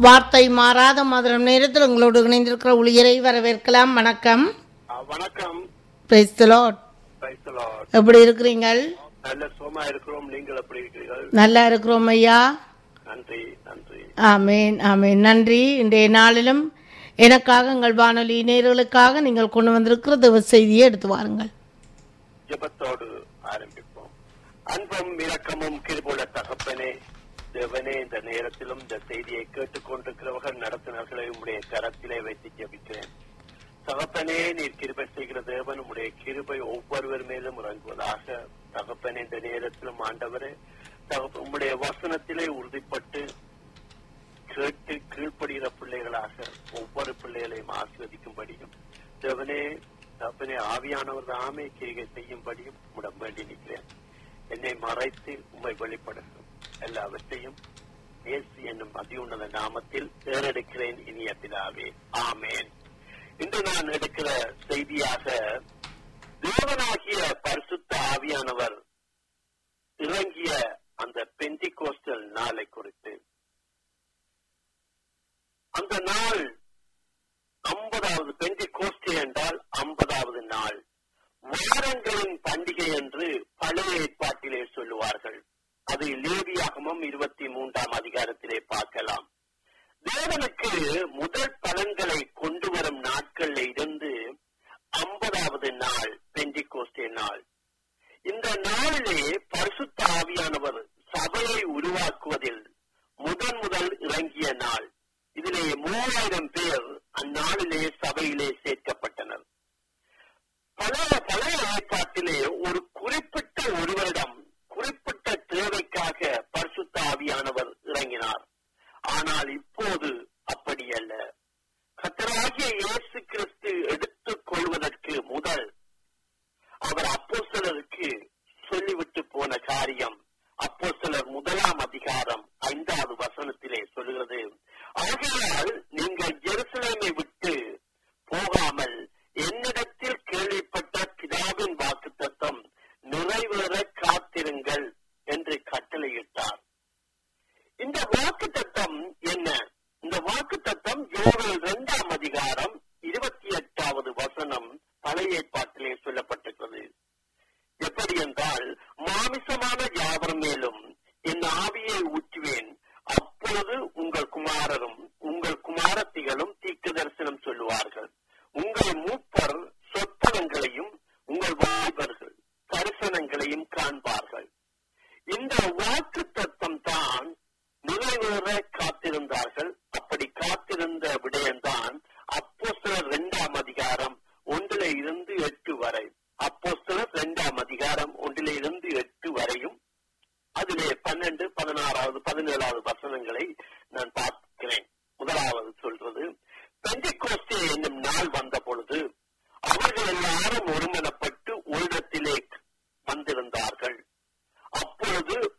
வார்த்தை மாறாத மதுரம் நேரத்தில் உங்களோடு இணைந்திருக்கிற ஊழியரை வரவேற்கலாம் வணக்கம் ஆ, வணக்கம் Praise the Lord. Praise the Lord. எப்படி இருக்கிறீங்கள் நல்ல சுகமா இருக்கிறோம் நீங்கள் எப்படி இருக்கிறீர்கள் நல்லா இருக்கிறோம் ஐயா நன்றி நன்றி ஆமேன் ஆமேன் நன்றி இன்றைய நாளிலும் எனக்காக எங்கள் வானொலி நேர்களுக்காக நீங்கள் கொண்டு வந்திருக்கிற தேவ செய்தியை எடுத்து வாருங்கள் ஜெபத்தோடு ஆரம்பிப்போம் அன்பும் இரக்கமும் கிருபுள்ள தகப்பனே தேவனே இந்த நேரத்திலும் இந்த செய்தியை கேட்டுக்கொண்டிருக்கிறவர்கள் நடத்தினர்களை உம்முடைய கரத்திலே வைத்து ஜெபிக்கிறேன் தகப்பனே நீர் கிருபை செய்கிற தேவன் உம்முடைய கிருபை ஒவ்வொருவர் மேலும் இறங்குவதாக தகப்பனே இந்த நேரத்திலும் ஆண்டவரே தகப்ப உம்முடைய வசனத்திலே உறுதிப்பட்டு கேட்டு கீழ்ப்படுகிற பிள்ளைகளாக ஒவ்வொரு பிள்ளைகளையும் ஆசீர்வதிக்கும்படியும் தேவனே தப்பனே ஆவியானவர் தாமே கிரிகை செய்யும்படியும் உடம் வேண்டி நிற்கிறேன் என்னை மறைத்து உம்மை வெளிப்படுத்தும் எல்லாவற்றையும் இயேசு என்னும் அதியுன்னத நாமத்தில் ஏறெடுக்கிறேன் இனிய பிதாவே ஆமேன் இன்று நான் எடுக்கிற செய்தியாக தேவனாகிய பரிசுத்த ஆவியானவர் இறங்கிய அந்த பெந்திகோஸ்டல் நாளை குறித்து அந்த நாள் ஐம்பதாவது பெந்தி கோஷ்டி என்றால் ஐம்பதாவது நாள் வாரங்களின் பண்டிகை என்று பழைய ஏற்பாட்டிலே சொல்லுவார்கள் அது லேவியாகமும் இருபத்தி மூன்றாம் அதிகாரத்திலே பார்க்கலாம் தேவனுக்கு முதல் பலன்களை கொண்டு வரும் நாட்கள்ல இருந்து ஐம்பதாவது நாள் பெந்தி கோஷ்டி நாள் இந்த நாளிலே பரிசுத்த ஆவியானவர் சபையை உருவாக்குவதில் முதன் முதல் இறங்கிய நாள் இதிலே மூவாயிரம் பேர் அந்நாளிலே சபையிலே சேர்க்கப்பட்டனர் பழைய பழைய ஏற்பாட்டிலே ஒரு குறிப்பிட்ட ஒருவரிடம் குறிப்பிட்ட தேவைக்காக பரிசுத்த ஆவியானவர் இறங்கினார் ஆனால் இப்போது அப்படி அல்ல கத்தராகிய இயேசு கிறிஸ்து எடுத்துக் கொள்வதற்கு முதல் அவர் அப்போஸ்தலருக்கு சொல்லிவிட்டு போன காரியம் அப்போஸ்தலர் முதலாம் அதிகாரம் ஐந்தாவது வசனத்திலே சொல்லுகிறது ஆகையால் நீங்கள் ஜெருசலேமை விட்டு போகாமல் என்னிடத்தில் கேள்விப்பட்ட பிதாவின் வாக்குத்தத்தம் நிறைவேற காத்திருங்கள் என்று கட்டளையிட்டார் இந்த வாக்குத்தத்தம் என்ன இந்த வாக்குத்தத்தம் யோவேல் இரண்டாம் அதிகாரம் இருபத்தி எட்டாவது வசனம் பழைய ஏற்பாட்டிலே சொல்லப்பட்டிருக்கிறது எப்படி என்றால் மாமிசமான யாவர் மேலும் என் ஆவியை ஊற்றுவேன் அப்பொழுது உங்கள் குமாரரும் உங்கள் குமாரத்திகளும் தீர்க்க தரிசனம் சொல்லுவார்கள் உங்கள் மூப்பர் சொப்பனங்களையும் உங்கள் வாலிபர்கள் தரிசனங்களையும் காண்பார்கள் இந்த வாக்கு தத்தம் தான் நிறைவேற காத்திருந்தார்கள் அப்படி காத்திருந்த விடயம்தான் அப்போஸ்தலர் இரண்டாம் அதிகாரம் ஒன்றில இருந்து எட்டு வரை அப்போஸ்தலர் இரண்டாம் அதிகாரம் ஒன்றில இருந்து எட்டு வரையும் அதிலே பன்னெண்டு பதினாறாவது பதினேழாவது வசனங்களை நான் பார்க்கிறேன் முதலாவது சொல்றது பெண்டிகோஸ்டே என்னும் நாள் வந்த பொழுது அவர்கள் எல்லாரும் ஒருமனப்பட்டு உள்ளத்திலே வந்திருந்தார்கள் அப்பொழுது